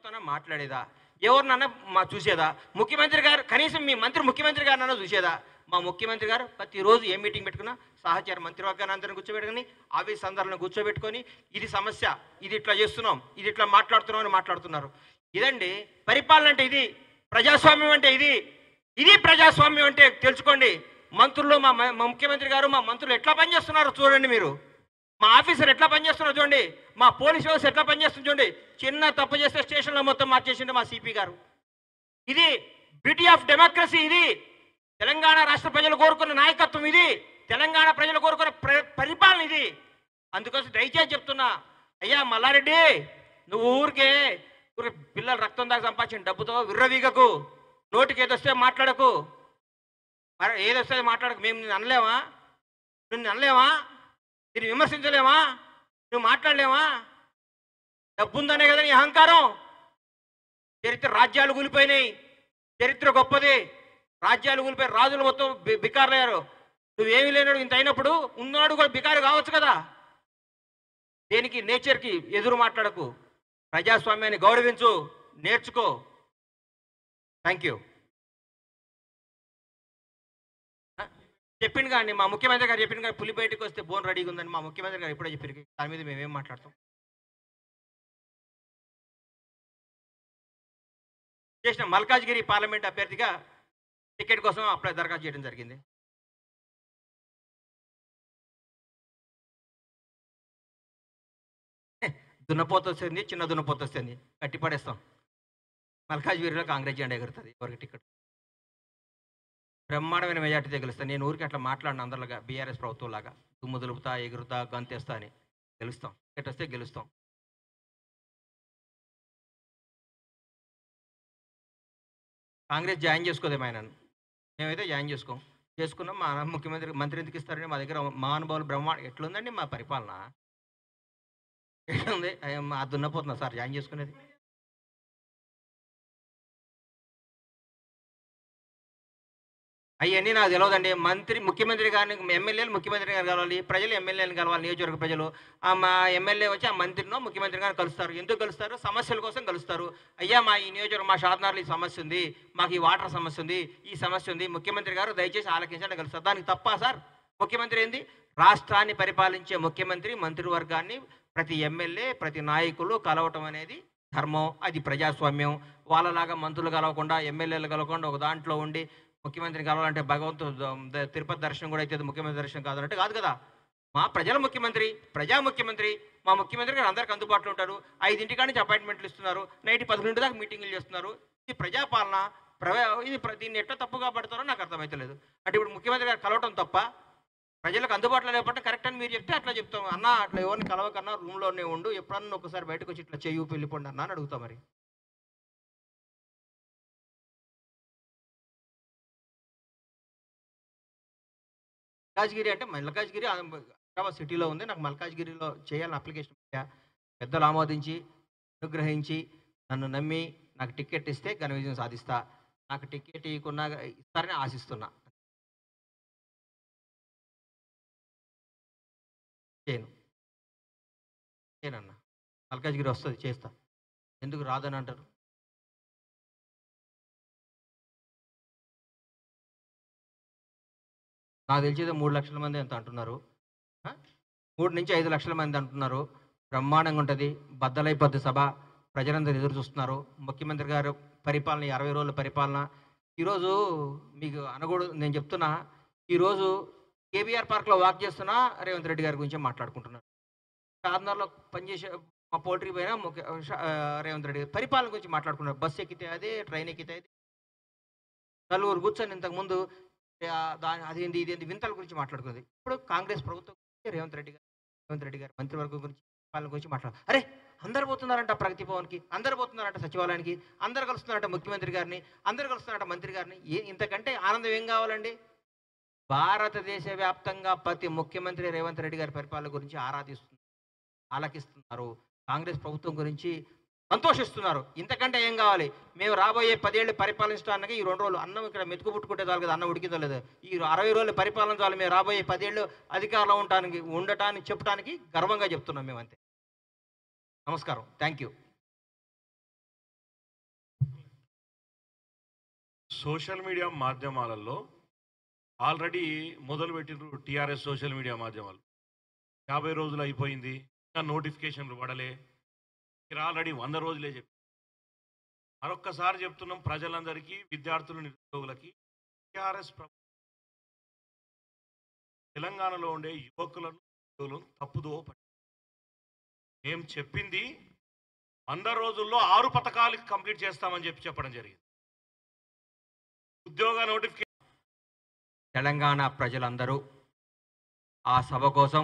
ఎవరితోనో మాట్లాడేదా ఎవరినన్నా మా చూసేదా ముఖ్యమంత్రి గారు కనీసం మీ మంత్రి ముఖ్యమంత్రి గారినన్నా చూసేదా మా ముఖ్యమంత్రి గారు ప్రతిరోజు ఏ మీటింగ్ పెట్టుకున్నా సహచార మంత్రివర్గాన్ని అందరిని కూర్చోబెట్టుకుని ఆఫీస్ అందరిని కూర్చోబెట్టుకొని ఇది సమస్య ఇది ఇట్లా చేస్తున్నాం ఇది ఇట్లా మాట్లాడుతున్నాం అని మాట్లాడుతున్నారు ఇదండి పరిపాలన అంటే ఇది ప్రజాస్వామ్యం అంటే ఇది ఇది ప్రజాస్వామ్యం అంటే తెలుసుకోండి మంత్రులు మా మా ముఖ్యమంత్రి గారు మా మంత్రులు ఎట్లా పనిచేస్తున్నారు చూడండి మీరు మా ఆఫీసర్ ఎట్లా పనిచేస్తున్నారు చూడండి మా పోలీస్ వ్యవస్థ ఎట్లా పనిచేస్తుంది చూడండి చిన్న తప్పు చేస్తే స్టేషన్లో మొత్తం మార్చేసిండు మా సిపి గారు ఇది బ్యూటీ ఆఫ్ డెమోక్రసీ ఇది తెలంగాణ రాష్ట్ర ప్రజలు కోరుకున్న నాయకత్వం ఇది తెలంగాణ ప్రజలు కోరుకున్న ప్ర- పరిపాలన ఇది అందుకోసం దయచేసి చెప్తున్నా అయ్యా మల్లారెడ్డి నువ్వు ఊరికే ఊరి పిల్లలు రక్తం దాకా సంపాదించిన డబ్బుతో విర్రవీగకు నోటికి ఏదొస్తే మాట్లాడకు మరి ఏదొస్తే మాట్లాడకు మేము నిన్ను అనలేమా నిన్ను అనలేమా దీన్ని విమర్శించలేమా నువ్వు మాట్లాడలేమా డబ్బుందనే కదా నీ అహంకారం చరిత్ర రాజ్యాలు కూలిపోయినాయి చరిత్ర గొప్పది రాజ్యాలు కూలిపోయి రాజులు మొత్తం బి- బికారులయ్యారు నువ్వేమీ లేనాడు ఇంత అయినప్పుడు ఉన్నాడు కూడా బికారు కావచ్చు కదా దేనికి నేచర్కి ఎదురు మాట్లాడకు ప్రజాస్వామ్యాన్ని గౌరవించు నేర్చుకో థ్యాంక్ యూ చెప్పింది కానీ మా ముఖ్యమంత్రి గారు చెప్పింది కానీ పులి బయటకు వస్తే బోన్ రెడీగా ఉందని మా ముఖ్యమంత్రి గారు ఎప్పుడో చెప్పారు దాని మీద మేమేం మాట్లాడతాం చేసిన మల్కాజ్గిరి పార్లమెంట్ అభ్యర్థిగా టికెట్ కోసం అప్లై దరఖాస్తు చేయడం జరిగింది దున్నపోత వస్తుంది చిన్న దున్నపోత వస్తుంది కట్టి పడేస్తాం మల్కాజ్గిరిలో కాంగ్రెస్ జెండా ఎగురుతుంది ఎవరికి టికెట్ బ్రహ్మాండమైన మెజార్టీతో గెలుస్తాను నేను ఊరికి అట్లా మాట్లాడిన అందరిలాగా బీఆర్ఎస్ ప్రభుత్వం లాగా దుమ్ము దులుపుతా ఎగురుతా గంతేస్తా అని గెలుస్తాం టికెట్ వస్తే గెలుస్తాం కాంగ్రెస్ జాయిన్ చేసుకోదేమో ఆయనను మేమైతే జాయిన్ చేసుకోం చేసుకున్నాం మా ముఖ్యమంత్రి మంత్రి ఎందుకు ఇస్తారని మా దగ్గర మహానుభావులు బ్రహ్మ ఎట్లుందండి మా పరిపాలన ఎట్లుంది అయ్య, మా దున్నపోతున్నా సార్ జాయిన్ చేసుకునేది అవన్నీ నాకు తెలియదండి మంత్రి ముఖ్యమంత్రి గారిని ఎమ్మెల్యేలు ముఖ్యమంత్రి గారు కలవాలి ప్రజలు ఎమ్మెల్యేని కలవాలి నియోజకవర్గ ప్రజలు ఆ మా ఎమ్మెల్యే వచ్చి ఆ మంత్రినో ముఖ్యమంత్రి గారిని కలుస్తారు ఎందుకు కలుస్తారు సమస్యల కోసం కలుస్తారు అయ్యా మా ఈ నియోజకవర్గం మా షాద్నార్లో ఈ సమస్య ఉంది మాకు ఈ వాటర్ సమస్య ఉంది ఈ సమస్య ఉంది ముఖ్యమంత్రి గారు దయచేసి ఆలకించండి కలుస్తారు దానికి తప్ప సార్ ముఖ్యమంత్రి ఏంది రాష్ట్రాన్ని పరిపాలించే ముఖ్యమంత్రి మంత్రివర్గాన్ని ప్రతి ఎమ్మెల్యే ప్రతి నాయకులు కలవటం అనేది ధర్మం అది ప్రజాస్వామ్యం వాళ్ళలాగా మంత్రులు కలవకుండా ఎమ్మెల్యేలు కలవకుండా ఒక దాంట్లో ఉండి ముఖ్యమంత్రిని కలవాలంటే భగవంతుడు ద- తిరుపతి దర్శనం కూడా అయితే ముఖ్యమంత్రి దర్శనం కాదంటే కాదు కదా మా ప్రజల ముఖ్యమంత్రి ప్రజా ముఖ్యమంత్రి మా ముఖ్యమంత్రి గారు అందరికి అందుబాటులో ఉంటారు ఐదింటికాడ నుంచి అపాయింట్మెంట్లు ఇస్తున్నారు నైట్ పదకొండు దాకా మీటింగులు చేస్తున్నారు ఇది ప్రజాపాలన ప్రవే ఇది ప్ర- దీన్ని ఎట్లా తప్పుగా పడతారో నాకు అర్థమవుతలేదు అంటే ఇప్పుడు ముఖ్యమంత్రి గారు కలవటం తప్ప ప్రజలకు అందుబాటులో లేకపోతే కరెక్ట్ అని మీరు చెప్తే అట్లా చెప్తాం అన్న అట్లా ఎవరిని కలవకన్నా రూమ్లోనే ఉండు ఎప్పుడన్నా ఒకసారి బయటకు వచ్చి ఇట్లా చెయ్యి వెళ్ళిపోండి అన్న అని అడుగుతాం మరి మల్కాజ్గిరి అంటే మల్కాజ్గిరి ఆ- హైదరాబాద్ సిటీలో ఉంది నాకు మల్కాజ్గిరిలో చేయాలని అప్లికేషన్ పెట్టా పెద్దలు ఆమోదించి అనుగ్రహించి నన్ను నమ్మి నాకు టికెట్ ఇస్తే ఘన విజయం సాధిస్తా నాకు టికెట్ ఇవ్వకున్నా ఇస్తారని ఆశిస్తున్నా చేయను చేయనన్న మల్కాజ్గిరి వస్తుంది చేస్తా ఎందుకు రాదని అంటారు నాకు తెలిసేది మూడు లక్షల మంది ఎంత అంటున్నారు ఆ? మూడు నుంచి ఐదు లక్షల మంది అంటున్నారు బ్రహ్మాండంగా ఉంటుంది బద్దలైపోద్ది సభ ప్రజలందరూ ఎదురు చూస్తున్నారు ముఖ్యమంత్రి గారు పరిపాలన ఈ అరవై రోజుల పరిపాలన ఈరోజు మీకు అనకూడదు నేను చెప్తున్నా ఈరోజు కేబీఆర్ పార్క్లో వాక్ చేస్తున్నా రేవంత్ రెడ్డి గారి గురించి మాట్లాడుకుంటున్నారు చార్మినార్లో పనిచేసే మా పోల్ట్రీ పైన ముఖ్య ష- ఆ, రేవంత్ రెడ్డి గారు పరిపాలన గురించి మాట్లాడుకున్నారు బస్సు ఎక్కితే అదే ట్రైన్ ఎక్కితే అదే నలుగురు కూర్చొని ఇంతకుముందు ఆ, దాని అదేంది ఇదేంది వింతల గురించి మాట్లాడుకుంది ఇప్పుడు కాంగ్రెస్ ప్రభుత్వం గురించి రేవంత్ రెడ్డి గారు రేవంత్ రెడ్డి గారు మంత్రివర్గం గురించి పాలన గురించి మాట్లాడు అరే అందరు పోతున్నారంట ప్రగతి భవన్కి అందరు పోతున్నారంట సచివాలయానికి అందరు కలుస్తున్నారంట ముఖ్యమంత్రి గారిని అందరు కలుస్తున్నారంట మంత్రి గారిని ఏ ఇంతకంటే ఆనందం ఏం కావాలండి భారతదేశ వ్యాప్తంగా ప్రతి ముఖ్యమంత్రి రేవంత్ రెడ్డి గారి పరిపాలన గురించి ఆరాధిస్తున్నారు ఆలకిస్తున్నారు కాంగ్రెస్ ప్రభుత్వం గురించి సంతోషిస్తున్నారు ఇంతకంటే ఏం కావాలి మేము రాబోయే పదేళ్ళు పరిపాలించడానికి ఈ రెండు రోజులు అన్నం ఇక్కడ మెతుకు పుట్టుకుంటే చాలు కదా అన్నం ఉడికిందో లేదు ఈ అరవై రోజుల పరిపాలన చాలు మేము రాబోయే పదేళ్ళు అధికారంలో ఉండటానికి ఉండటానికి చెప్పడానికి గర్వంగా చెప్తున్నాం మేము అంతే నమస్కారం థ్యాంక్ యూ సోషల్ మీడియా మాధ్యమాలలో ఆల్రెడీ మొదలు పెట్టిన టీఆర్ఎస్ సోషల్ మీడియా మాధ్యమాలు యాభై రోజులు అయిపోయింది ఇంకా నోటిఫికేషన్లు పడలే మీరు ఆల్రెడీ వంద రోజులే చెప్పి మరొక్కసారి చెప్తున్నాం ప్రజలందరికీ విద్యార్థులు నిరుద్యోగులకి టీఆర్ఎస్ ప్రభుత్వం తెలంగాణలో ఉండే యువకులను ఉద్యోగులను తప్పుదో పట్టి మేము చెప్పింది వంద రోజుల్లో ఆరు పథకాలు కంప్లీట్ చేస్తామని చెప్పి చెప్పడం జరిగింది ఉద్యోగ నోటిఫికేషన్ తెలంగాణ ప్రజలందరూ ఆ సభ కోసం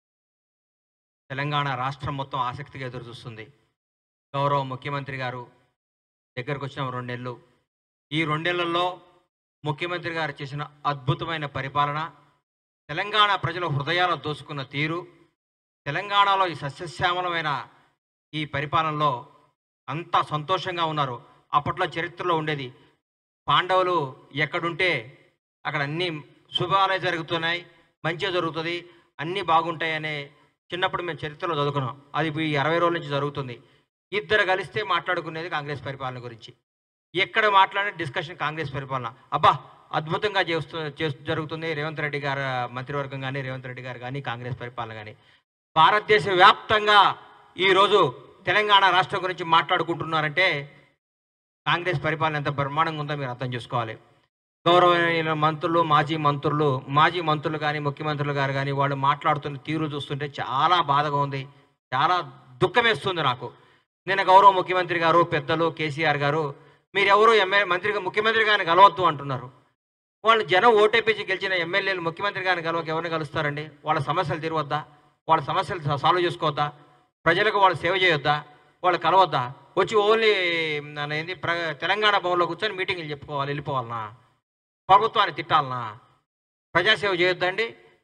తెలంగాణ రాష్ట్రం మొత్తం ఆసక్తిగా ఎదురు చూస్తుంది గౌరవ ముఖ్యమంత్రి గారు దగ్గరకు వచ్చిన రెండు నెలలు ఈ రెండేళ్లలో ముఖ్యమంత్రి గారు చేసిన అద్భుతమైన పరిపాలన తెలంగాణ ప్రజల హృదయాలు దోసుకున్న తీరు తెలంగాణలో ఈ సస్యశ్యామలమైన ఈ పరిపాలనలో అంతా సంతోషంగా ఉన్నారు అప్పట్లో చరిత్రలో ఉండేది పాండవులు ఎక్కడుంటే అక్కడ అన్ని శుభాలే జరుగుతున్నాయి మంచిగా జరుగుతుంది అన్నీ బాగుంటాయి అనే చిన్నప్పుడు మేము చరిత్రలో చదువుకున్నాం అది ఇప్పుడు ఈ అరవై రోజుల నుంచి జరుగుతుంది ఇద్దరు కలిస్తే మాట్లాడుకునేది కాంగ్రెస్ పరిపాలన గురించి ఎక్కడ మాట్లాడిన డిస్కషన్ కాంగ్రెస్ పరిపాలన అబ్బా అద్భుతంగా చేస్తూ చేస్తూ జరుగుతుంది రేవంత్ రెడ్డి గారు మంత్రివర్గం కానీ రేవంత్ రెడ్డి గారు కానీ కాంగ్రెస్ పరిపాలన కానీ భారతదేశ వ్యాప్తంగా ఈరోజు తెలంగాణ రాష్ట్రం గురించి మాట్లాడుకుంటున్నారంటే కాంగ్రెస్ పరిపాలన ఎంత బ్రహ్మాండంగా ఉందో మీరు అర్థం చేసుకోవాలి గౌరవనీయుల మంత్రులు మాజీ మంత్రులు మాజీ మంత్రులు కానీ ముఖ్యమంత్రులు గారు కానీ వాళ్ళు మాట్లాడుతున్న తీరు చూస్తుంటే చాలా బాధగా ఉంది చాలా దుఃఖం వేస్తుంది నాకు నిన్న గౌరవ ముఖ్యమంత్రి గారు పెద్దలు కేసీఆర్ గారు మీరెవరు ఎమ్మెల్యే మంత్రిగా ముఖ్యమంత్రి గారిని కలవద్దు అంటున్నారు వాళ్ళు జనం ఓటేపించి గెలిచిన ఎమ్మెల్యేలు ముఖ్యమంత్రి గారిని కలవక ఎవరిని కలుస్తారండి వాళ్ళ సమస్యలు తీరవద్దా వాళ్ళ సమస్యలు సా- సాల్వ్ చేసుకోవద్దా ప్రజలకు వాళ్ళు సేవ చేయొద్దా వాళ్ళు కలవద్దా వచ్చి ఓన్లీ మన ఏంది ప్ర తెలంగాణ భవన్లో కూర్చొని మీటింగ్లు చెప్పుకోవాలి వెళ్ళిపోవాలనా ప్రభుత్వాన్ని తిట్టాలనా ప్రజాసేవ చేయొద్దండి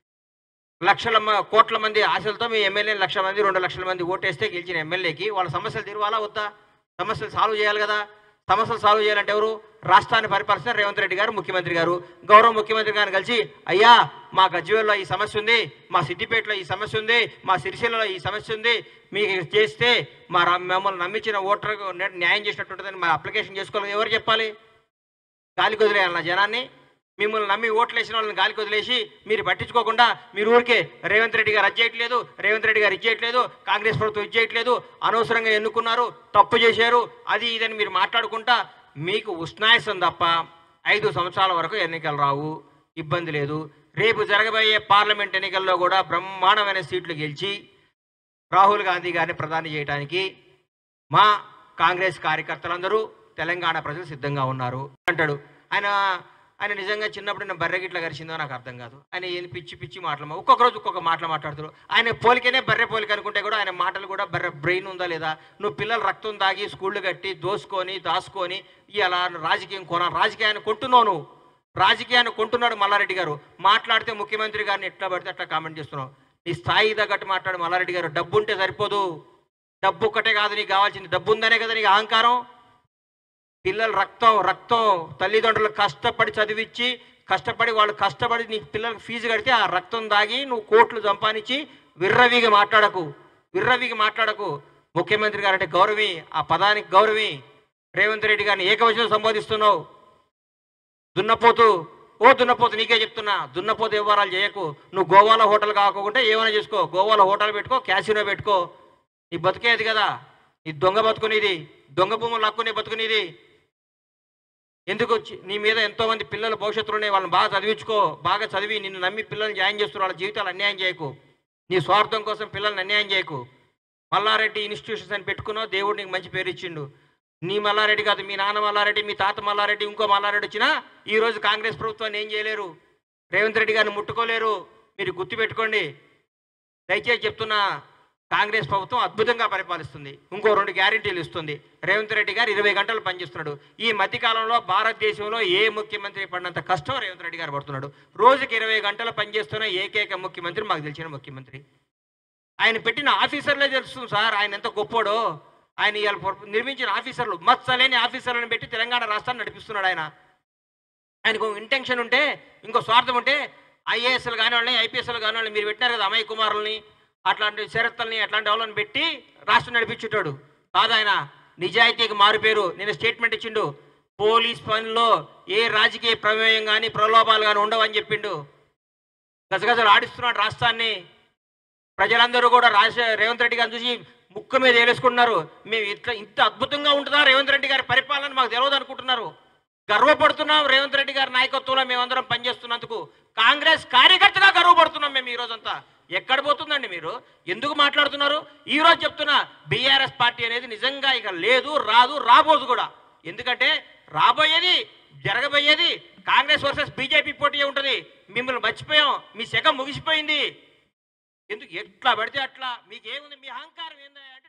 లక్షల మ- కోట్ల మంది ఆశలతో మీ ఎమ్మెల్యే లక్ష మంది రెండు లక్షల మంది ఓటేస్తే గెలిచిన ఎమ్మెల్యేకి వాళ్ళ సమస్యలు తీరువాలా వద్దా సమస్యలు సాల్వ్ చేయాలి కదా సమస్యలు సాల్వ్ చేయాలంటే ఎవరు రాష్ట్రాన్ని పరిపాలిస్తున్న రేవంత్ రెడ్డి గారు ముఖ్యమంత్రి గారు గౌరవ ముఖ్యమంత్రి గారిని కలిసి అయ్యా మా గజ్వేల్లో ఈ సమస్య ఉంది మా సిద్దిపేటలో ఈ సమస్య ఉంది మా సిరిసిల్లలో ఈ సమస్య ఉంది మీకు చేస్తే మా రా- మిమ్మల్ని నమ్మించిన ఓటర్కు న్యా- న్యాయం చేసినట్టుంటుందని మా అప్లికేషన్ చేసుకోవాలి ఎవరు చెప్పాలి గాలికి వదిలేయాలన్న జనాన్ని మిమ్మల్ని నమ్మి ఓట్లు వేసిన వాళ్ళని గాలికి వదిలేసి మీరు పట్టించుకోకుండా మీరు ఊరికే రేవంత్ రెడ్డి గారు అది చేయట్లేదు రేవంత్ రెడ్డి గారు ఇది చేయట్లేదు కాంగ్రెస్ ప్రభుత్వం ఇది చేయట్లేదు అనవసరంగా ఎన్నుకున్నారు తప్పు చేశారు అది ఇదని మీరు మాట్లాడుకుంటా మీకు ఉష్ణాయసం తప్ప ఐదు సంవత్సరాల వరకు ఎన్నికలు రావు ఇబ్బంది లేదు రేపు జరగబోయే పార్లమెంట్ ఎన్నికల్లో కూడా బ్రహ్మాండమైన సీట్లు గెలిచి రాహుల్ గాంధీ గారిని ప్రధాని చేయడానికి మా కాంగ్రెస్ కార్యకర్తలందరూ తెలంగాణ ప్రజలు సిద్ధంగా ఉన్నారు అంటాడు ఆయన ఆయన నిజంగా చిన్నప్పుడు నేను బర్రె గిట్ల గరిచిందో నాకు అర్థం కాదు ఆయన ఏంది పిచ్చి పిచ్చి మాటలు ఒక్కొక్క రోజు ఒక్కొక్క మాటలు మాట్లాడుతారు ఆయన పోలికనే బర్రె పోలిక అనుకుంటే కూడా ఆయన మాటలు కూడా బర్రె బ్రెయిన్ ఉందా లేదా నువ్వు పిల్లలు రక్తం తాగి స్కూళ్ళు కట్టి దోసుకొని దాచుకొని ఇలా రాజకీయం కొన రాజకీయాన్ని కొంటున్నావు నువ్వు రాజకీయాన్ని కొంటున్నాడు మల్లారెడ్డి గారు మాట్లాడితే ముఖ్యమంత్రి గారిని ఎట్లా పడితే అట్లా కామెంట్ చేస్తున్నావు నీ స్థాయి తగ్గట్టు మాట్లాడు మల్లారెడ్డి గారు డబ్బు ఉంటే సరిపోదు డబ్బు ఒక్కటే కాదు నీకు కావాల్సింది డబ్బు ఉందనే కదా నీకు అహంకారం పిల్లలు రక్తం రక్తం తల్లిదండ్రులు కష్టపడి చదివించి కష్టపడి వాళ్ళు కష్టపడి నీ పిల్లలకు ఫీజు కడితే ఆ రక్తం దాగి నువ్వు కోట్లు సంపాదించి విర్రవిగా మాట్లాడకు విర్రవిగా మాట్లాడకు ముఖ్యమంత్రి గారు అంటే గౌరవి ఆ పదానికి గౌరవి రేవంత్ రెడ్డి గారిని ఏకవచనం సంబోధిస్తున్నావు దున్నపోతు ఓ దున్నపోతు నీకే చెప్తున్నా దున్నపోతు వ్యవహారాలు చేయకు నువ్వు గోవాలో హోటల్ కాకుండా ఏమైనా చేసుకో గోవాలో హోటల్ పెట్టుకో క్యాసినో పెట్టుకో నీ బతికేది కదా నీ దొంగ బతుకునేది దొంగ భూములు లాక్కునే బతుకునేది ఎందుకు వచ్చి నీ మీద ఎంతో మంది పిల్లల భవిష్యత్తులో ఉన్నాయి వాళ్ళని బాగా చదివించుకో బాగా చదివి నిన్ను నమ్మి పిల్లల్ని జాయిన్ చేస్తున్నారు వాళ్ళ జీవితాలు అన్యాయం చేయకు నీ స్వార్థం కోసం పిల్లల్ని అన్యాయం చేయకు మల్లారెడ్డి ఇన్స్టిట్యూషన్స్ అని పెట్టుకున్నావు దేవుడు నీకు మంచి పేరు ఇచ్చిండు నీ మల్లారెడ్డి కాదు మీ నాన్న మల్లారెడ్డి మీ తాత మల్లారెడ్డి ఇంకో మల్లారెడ్డి వచ్చినా ఈ రోజు కాంగ్రెస్ ప్రభుత్వాన్ని ఏం చేయలేరు రేవంత్ రెడ్డి గారిని ముట్టుకోలేరు మీరు గుర్తుపెట్టుకోండి దయచేసి చెప్తున్నా కాంగ్రెస్ ప్రభుత్వం అద్భుతంగా పరిపాలిస్తుంది ఇంకో రెండు గ్యారెంటీలు ఇస్తుంది రేవంత్ రెడ్డి గారు ఇరవై గంటలు పనిచేస్తున్నాడు ఈ మధ్యకాలంలో భారతదేశంలో ఏ ముఖ్యమంత్రి పడినంత కష్టం రేవంత్ రెడ్డి గారు పడుతున్నాడు రోజుకి ఇరవై గంటలు పనిచేస్తున్న ఏకైక ముఖ్యమంత్రి మాకు తెలిసిన ముఖ్యమంత్రి ఆయన పెట్టిన ఆఫీసర్లే తెలుస్తుంది సార్ ఆయన ఎంత గొప్పోడో ఆయన ఇవాళ పొర- నిర్మించిన ఆఫీసర్లు మత్సలేని ఆఫీసర్లను పెట్టి తెలంగాణ రాష్ట్రాన్ని నడిపిస్తున్నాడు ఆయన ఆయనకు ఇంటెన్షన్ ఉంటే ఇంకో స్వార్థం ఉంటే ఐఏఎస్లు కాని వాళ్ళని ఐపీఎస్లు కాని వాళ్ళని మీరు పెట్టినారు కదా అమయ్ కుమారుల్ని అట్లాంటి శరత్తుల్ని అట్లాంటి వాళ్ళని పెట్టి రాష్ట్రం నడిపించుటాడు కాదు ఆయన నిజాయితీకి మారు పేరు నేను స్టేట్మెంట్ ఇచ్చిండు పోలీస్ పనిలో ఏ రాజకీయ ప్రమేయం కానీ ప్రలోభాలు కానీ ఉండవని చెప్పిండు గజగజలు ఆడిస్తున్నాడు రాష్ట్రాన్ని ప్రజలందరూ కూడా రాజ రేవంత్ రెడ్డి గారిని చూసి ముక్కు మీద ఏలేసుకుంటున్నారు మేము ఇట్లా ఇంత అద్భుతంగా ఉంటుందా రేవంత్ రెడ్డి గారి పరిపాలన మాకు తెలియదు అనుకుంటున్నారు గర్వపడుతున్నాం రేవంత్ రెడ్డి గారి నాయకత్వంలో మేమందరం పనిచేస్తున్నందుకు కాంగ్రెస్ కార్యకర్తగా గర్వపడుతున్నాం మేము ఈ రోజంతా ఎక్కడ పోతుందండి మీరు ఎందుకు మాట్లాడుతున్నారు ఈ రోజు చెప్తున్నా బీఆర్ఎస్ పార్టీ అనేది నిజంగా ఇక లేదు రాదు రాబోదు కూడా ఎందుకంటే రాబోయేది జరగబోయేది కాంగ్రెస్ వర్సెస్ బీజేపీ పోటీ ఉంటుంది మిమ్మల్ని మర్చిపోయాం మీ శకం ముగిసిపోయింది ఎందుకు ఎట్లా పడితే అట్లా మీకేముంది మీ అహంకారం ఏందా అంటే